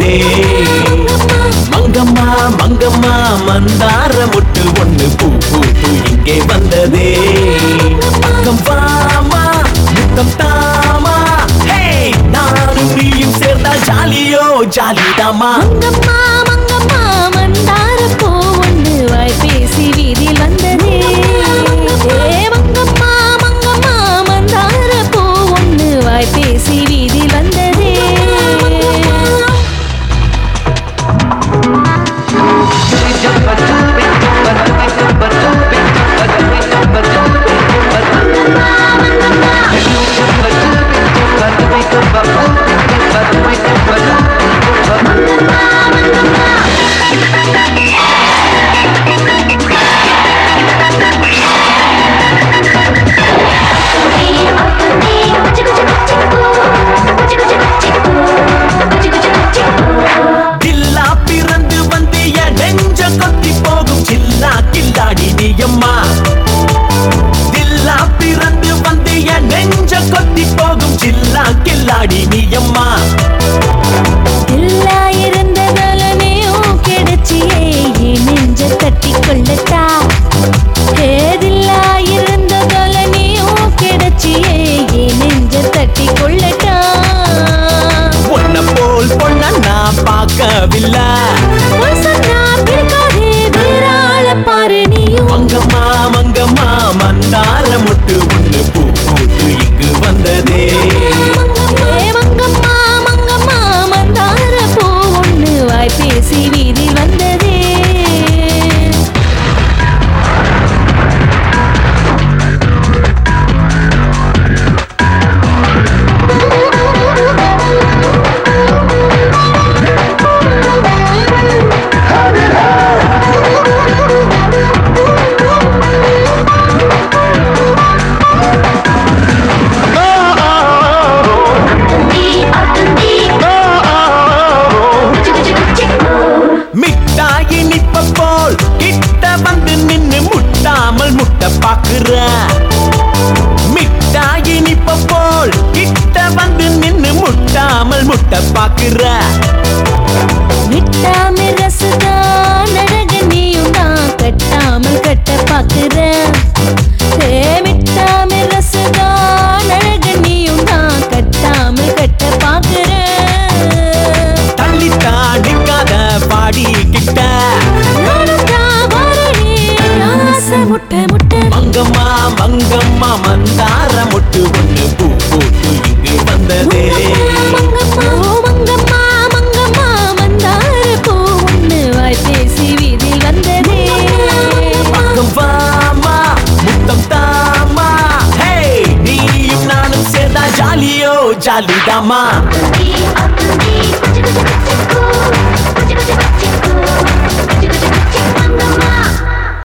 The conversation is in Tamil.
மங்கம்மா மங்கம்மா மந்தார முட்டு ஒண்ணு பூ பூத்து இங்கே வந்ததே பக்கம் வாமா முத்தம் தாமா ஹே நானும் நீயும் சேர்ந்தா ஜாலியோ ஜாலிதாமா மங்கம்மா மங்கம்மா மந்தார பூ ஒண்ணு வாய் பேசி வீதியில் வந்ததே ஏ மங்கம்மா மங்கம்மா மந்தார பூ ஒண்ணு வாய் பேசி வீதியில் வந்ததே தில்லா பிறந்து வந்து என் நெஞ்ச கொத்தி போகும் சில்லா கில்லாடி நீயம்மா தில்லா பிறந்து வந்து என் நெஞ்ச கொத்தி போகும் சில்லா கில்லாடி நீயம்மா இல்லா இருந்த நலனையும் கிடைச்சியே என் நெஞ்ச தட்டி கொள்ளட்டா ஏதில்லா இருந்த நலனையும் கிடைச்சியே என் நெஞ்ச தட்டி கொள்ளட்டா உன்ன போல் பொண்ண நான் பார்க்கவில்லை ஒரு சொன்னா பிடிக்காதே வேறாள பாரு நீயும் மங்கம்மா மங்கம்மா மந்தார முட்டு ஒண்ணு பூ பூத்து இங்கு வந்ததே ஏ மங்கம்மா மங்கம்மா மந்தார பூ ஒண்ணு வாய் பேசி வீதி வந்ததே மிட்டாய் இனிப்ப போல் கிட்ட வந்து நின்னு முட்டாமல் முட்ட பாக்குற மிட்டாய் இனிப்ப போல் கிட்ட வந்து நின்னு முட்டாமல் முட்ட பாக்குற விட்டாம ரசதான் அழக நீயும் தான் கட்டாமல் கட்ட பாக்குற ஏ மிட்டாம ரசதான் அழக நீயும் தான் கட்டாமல் கட்ட பாக்குற தள்ளித்தா நிற்காத பாடி கிட்ட நானும் தான் வாரனே, ஆசை முட்டை முட்டை மங்கம்மா மங்கம்மா மந்தார முட்டு ஒண்ணு பூ பூத்து இங்கு வந்ததே மங்கம்மா, மங்கம்மா, மங்கம்மா, மந்தார பூ ஒண்ணு வாய் பேசி வீதியில் வந்ததே பக்கம் வாமா முத்தம் தாமா ஹே நீயும் நானும் சேர்ந்தா ஜாலியோ ஜாலிதாமா